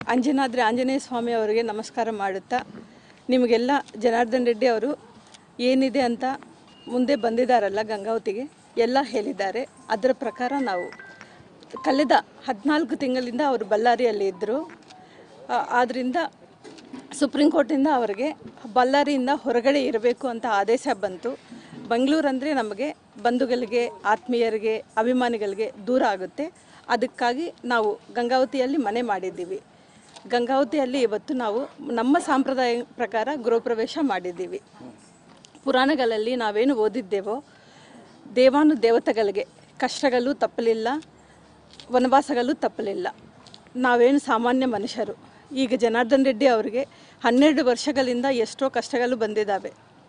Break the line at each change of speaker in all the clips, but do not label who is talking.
ಅಂಜನಾದ್ರಿ ಆಂಜನೇಯ ಸ್ವಾಮಿ ಅವರಿಗೆ ನಮಸ್ಕಾರ ಮಾಡುತ್ತಾ ನಿಮಗೆಲ್ಲ ಜನಾರ್ದನ್ ರೆಡ್ಡಿ ಅವರು ಏನಿದೆ ಅಂತ ಮುಂದೆ ಬಂದಿದ್ದಾರಲ್ಲ ಗಂಗಾವತಿಗೆ ಎಲ್ಲ ಹೇಳಿದ್ದಾರೆ ಅದರ ಪ್ರಕಾರ ನಾವು ಕಳೆದ ಹದಿನಾಲ್ಕು ತಿಂಗಳಿಂದ ಅವರು ಬಳ್ಳಾರಿಯಲ್ಲಿ ಇದ್ದರು ಆದ್ದರಿಂದ ಸುಪ್ರೀಂ ಕೋರ್ಟಿಂದ ಅವರಿಗೆ ಬಳ್ಳಾರಿಯಿಂದ ಹೊರಗಡೆ ಇರಬೇಕು ಅಂತ ಆದೇಶ ಬಂತು ಬೆಂಗಳೂರಂದರೆ ನಮಗೆ ಬಂಧುಗಳಿಗೆ ಆತ್ಮೀಯರಿಗೆ ಅಭಿಮಾನಿಗಳಿಗೆ ದೂರ ಆಗುತ್ತೆ ಅದಕ್ಕಾಗಿ ನಾವು ಗಂಗಾವತಿಯಲ್ಲಿ ಮನೆ ಮಾಡಿದ್ದೀವಿ ಗಂಗಾವತಿಯಲ್ಲಿ ಇವತ್ತು ನಾವು ನಮ್ಮ ಸಂಪ್ರದಾಯ ಪ್ರಕಾರ ಗೃಹಪ್ರವೇಶ ಮಾಡಿದ್ದೀವಿ ಪುರಾಣಗಳಲ್ಲಿ ನಾವೇನು ಓದಿದ್ದೇವೋ ದೇವಾನು ದೇವತೆಗಳಿಗೆ ಕಷ್ಟಗಳು ತಪ್ಪಲಿಲ್ಲ ವನವಾಸಗಳು ತಪ್ಪಲಿಲ್ಲ ನಾವೇನು ಸಾಮಾನ್ಯ ಮನುಷ್ಯರು ಈಗ ಜನಾರ್ದನ್ ರೆಡ್ಡಿ ಅವರಿಗೆ ಹನ್ನೆರಡು ವರ್ಷಗಳಿಂದ ಎಷ್ಟೋ ಕಷ್ಟಗಳು ಬಂದಿದ್ದಾವೆ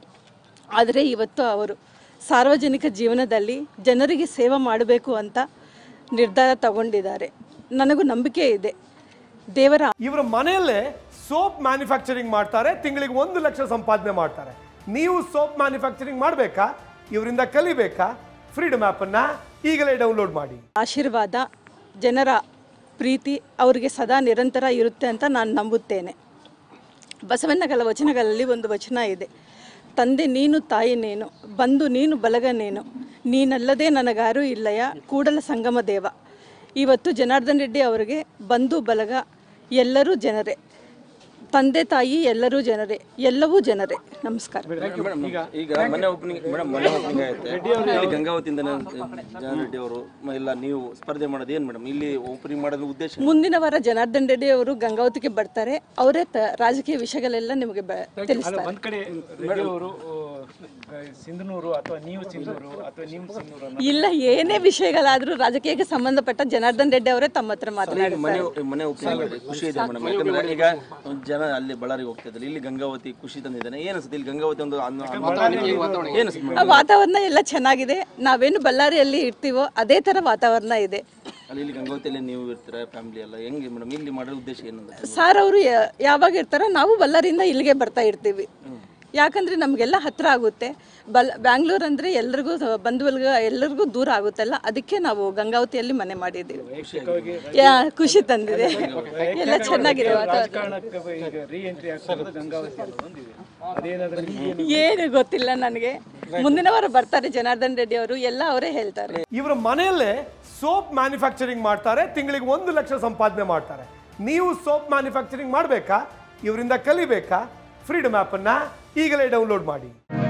ಆದರೆ ಇವತ್ತು ಅವರು ಸಾರ್ವಜನಿಕ ಜೀವನದಲ್ಲಿ ಜನರಿಗೆ ಸೇವೆ ಮಾಡಬೇಕು ಅಂತ ನಿರ್ಧಾರ ತಗೊಂಡಿದ್ದಾರೆ ನನಗೂ ನಂಬಿಕೆ ಇದೆ ದೇವರ
ಇವರ ಮನೆಯಲ್ಲೇ ಸೋಪ್ ಮ್ಯಾನುಫ್ಯಾಕ್ಚರಿಂಗ್ ಮಾಡ್ತಾರೆ ತಿಂಗಳಿಗೆ ಒಂದು ಲಕ್ಷ ಸಂಪಾದನೆ ಮಾಡ್ತಾರೆ ನೀವು ಸೋಪ್ ಮ್ಯಾನುಫ್ಯಾಕ್ಚರಿಂಗ್ ಮಾಡಬೇಕಾ ಇವರಿಂದ ಕಲಿಬೇಕಾ ಫ್ರೀಡಮ್ ಆ್ಯಪನ್ನು ಈಗಲೇ ಡೌನ್ಲೋಡ್ ಮಾಡಿ
ಆಶೀರ್ವಾದ ಜನರ ಪ್ರೀತಿ ಅವರಿಗೆ ಸದಾ ನಿರಂತರ ಇರುತ್ತೆ ಅಂತ ನಾನು ನಂಬುತ್ತೇನೆ ಬಸವಣ್ಣಗಳ ವಚನಗಳಲ್ಲಿ ಒಂದು ವಚನ ಇದೆ ತಂದೆ ನೀನು ತಾಯಿ ನೀನು ಬಂದು ನೀನು ಬಲಗ ನೀನು ನೀನಲ್ಲದೆ ನನಗಾರೂ ಇಲ್ಲಯ ಕೂಡಲ ಸಂಗಮ ದೇವ ಇವತ್ತು ಜನಾರ್ದನ್ ರೆಡ್ಡಿ ಅವರಿಗೆ ಬಂಧು ಬಲಗ ಎಲ್ಲರೂ ಜನರೇ ತಂದೆ ತಾಯಿ ಎಲ್ಲರೂ ಜನರೇ ಎಲ್ಲವೂ ಜನರೇ ನಮಸ್ಕಾರ
ಮೇಡಮ್ ಈಗ ಮನೆ ಓಪನಿಂಗ್ ಮೇಡಮ್ ಮನೆ ಓಪನಿಂಗ್ ಆಯ್ತು ಇಲ್ಲಿ ಗಂಗಾವತಿಯಿಂದ ಜನ ರೆಡ್ಡಿ ಅವರು ಇಲ್ಲ ನೀವು ಸ್ಪರ್ಧೆ ಮಾಡೋದು ಏನು ಮೇಡಮ್ ಇಲ್ಲಿ ಓಪನಿಂಗ್ ಮಾಡೋದ್ರ ಉದ್ದೇಶ
ಮುಂದಿನ ವಾರ ಜನಾರ್ದನ್ ರೆಡ್ಡಿ ಅವರು ಗಂಗಾವತಿಗೆ ಬರ್ತಾರೆ ಅವರೇ ತ- ರಾಜಕೀಯ ವಿಷಯಗಳೆಲ್ಲ ನಿಮಗೆ ಬ- ತಿಳಿಸ್ತಾರೆ
ಒಂದ್ ಕಡೆ ರೆಡ್ಡಿ ಅವರು ಸಿಂಧನೂರು ಅಥವಾ ನೀವು ಸಿಂಧೂರು ಅಥವಾ ನೀವು ಸಿಂಧೂರು ಅನ್ನೋ
ಇಲ್ಲ ಏನೇ ವಿಷಯಗಳಾದ್ರೂ ರಾಜಕೀಯಕ್ಕೆ ಸಂಬಂಧಪಟ್ಟ ಜನಾರ್ದನ್ ರೆಡ್ಡಿ ಅವರೇ ತಮ್ಮ ಹತ್ರ
ಈಗ
ಮಾತನಾಡ್ತಾರೆ
ಮನೆ ಮನೆ ಓಪನಿಂಗ್ ಮಾಡಿ ಖುಷಿ ಇದೆ ಮೇಡಮ್ ಯಾಕಂದ್ರೆ ಈಗ ಜನ ಅಲ್ಲಿ ಬಳ್ಳಾರಿಗೆ ಹೋಗ್ತಾ ಇದ್ದಾರೆ ಇಲ್ಲಿ ಗಂಗಾವತಿ ಖುಷಿ ತಂದಿದ್ದಾನೆ ಏನು ಅನ್ಸುತ್ತೆ ಇಲ್ಲಿ ಗಂಗಾವತಿ ಒಂದು ಅನ್ನು- ಏನು ಅನ್ಸುತ್ತೆ
ಆ ವಾತಾವರಣ ಎಲ್ಲ ಚೆನ್ನಾಗಿದೆ ನಾವೇನು ಬಳ್ಳಾರಿಯಲ್ಲಿ ಇರ್ತೀವೋ ಅದೇ ಥರ ವಾತಾವರಣ ಇದೆ
ಅಲ್ಲಿ ಇಲ್ಲಿ ಗಂಗಾವತಿಯಲ್ಲಿ ನೀವು ಇರ್ತೀರಾ ಫ್ಯಾಮಿಲಿ ಎಲ್ಲ ಹೆಂಗೆ ಮೇಡಮ್ ಇಲ್ಲಿ ಮಾಡೋ ಉದ್ದೇಶ ಏನು ಅಂತ
ಸಾರ್ ಅವರು ಯಾವಾಗ ಇರ್ತಾರೋ ನಾವು ಬಳ್ಳಾರಿಯಿಂದ ಇಲ್ಲಿಗೆ ಬರ್ತಾ ಇರ್ತೀವಿ ಯಾಕಂದ್ರೆ ನಮಗೆಲ್ಲ ಹತ್ರ ಆಗುತ್ತೆ ಬಲ್ ಬ್ಯಾಂಗ್ಳೂರ್ ಅಂದರೆ ಎಲ್ರಿಗೂ ಬಂಧುವಲ್ಗ ಎಲ್ಲರಿಗೂ ದೂರ ಆಗುತ್ತಲ್ಲ ಅದಕ್ಕೆ ನಾವು ಗಂಗಾವತಿಯಲ್ಲಿ ಮನೆ ಮಾಡಿದ್ದೀವಿ ಯಾ ಖುಷಿ ತಂದಿದೆ ಎಲ್ಲ ಚೆನ್ನಾಗಿದೆ ವಾತಾವರಣ
ಕಾರಣಕ್ಕೆ ಈಗ ರೀ ಎಂಟ್ರಿ ಆಗ್ತಿರೋದು ಗಂಗಾವತಿ ಅನ್ನೋದು ಒಂದಿದೆ ಅದೇನಾದ್ರೂ ನಿಮ್ಗೆ
ಏನು ಗೊತ್ತಿಲ್ಲ ನನಗೆ ಮುಂದಿನ ವಾರ ಬರ್ತಾರೆ ಜನಾರ್ದನ್ ರೆಡ್ಡಿ ಅವರು ಎಲ್ಲ ಅವರೇ ಹೇಳ್ತಾರೆ
ಇವರ ಮನೆಯಲ್ಲೇ ಸೋಪ್ ಮ್ಯಾನುಫ್ಯಾಕ್ಚರಿಂಗ್ ಮಾಡ್ತಾರೆ ತಿಂಗಳಿಗೆ ಒಂದು ಲಕ್ಷ ಸಂಪಾದನೆ ಮಾಡ್ತಾರೆ ನೀವು ಸೋಪ್ ಮ್ಯಾನುಫ್ಯಾಕ್ಚರಿಂಗ್ ಮಾಡಬೇಕಾ ಇವರಿಂದ ಕಲಿಬೇಕಾ ಫ್ರೀಡಮ್ ಆ್ಯಪನ್ನು ಈಗಲೇ ಡೌನ್ಲೋಡ್ ಮಾಡಿ